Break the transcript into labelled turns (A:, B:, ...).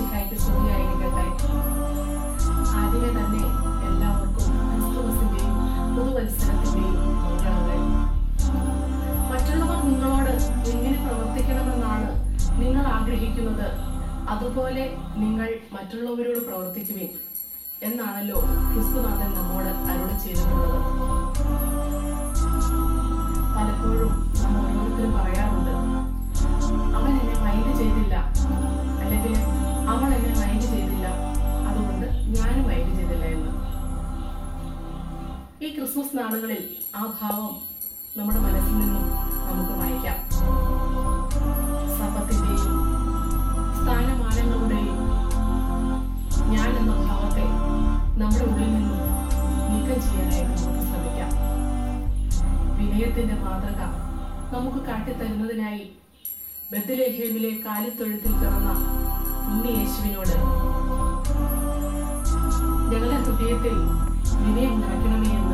A: മിശിഹായ്ക്ക് സ്തുതിയായിരിക്കട്ടെ ആദ്യമേ തന്നെ എല്ലാവർക്കും ക്രിസ്തുമസിന്റെയും പുതുവത്സരത്തിന്റെയും മംഗളങ്ങൾ മറ്റുള്ളവർ നിങ്ങളോട് എങ്ങനെ പ്രവർത്തിക്കണമെന്നാണ് നിങ്ങൾ ആഗ്രഹിക്കുന്നത് അതുപോലെ നിങ്ങൾ മറ്റുള്ളവരോട് പ്രവർത്തിക്കുവിൻ എന്നാണല്ലോ ക്രിസ്തുനാഥൻ നമ്മോട് അരുളി ചെയ്തിട്ടുള്ളത് പലപ്പോഴും നാം ഓരോരുത്തരും പറയാറുണ്ട് അവൻ എന്നെ മൈൻഡ് ചെയ്തില്ല അല്ലെങ്കിൽ അവൾ എന്നെ മൈൻഡ് ചെയ്തില്ല അതുകൊണ്ട് ഞാനും മൈൻഡ് ചെയ്തില്ല എന്ന് ഈ ക്രിസ്മസ് നാളുകളിൽ ആ ഭാവം നമ്മുടെ മനസ്സിൽ നിന്നും നമുക്ക് വായിക്കാം സമ്പത്തിന്റെയും സ്ഥാനമാനങ്ങളുടെയും ഞാൻ എന്ന ഭാവത്തെ നമ്മുടെ ഉള്ളിൽ നിന്നും നീക്കം ചെയ്യാനായിട്ട് നമുക്ക് ശ്രമിക്കാം വിനയത്തിന്റെ മാതൃക നമുക്ക് കാട്ടിത്തരുന്നതിനായി ബദലേഹേമിലെ കാലിത്തൊഴുത്തിൽ പിറന്ന ഉണ്ണി യേശുവിനോട് ഞങ്ങളുടെ ഹൃദയത്തിൽ വിനയം നിറയ്ക്കണമേ എന്ന്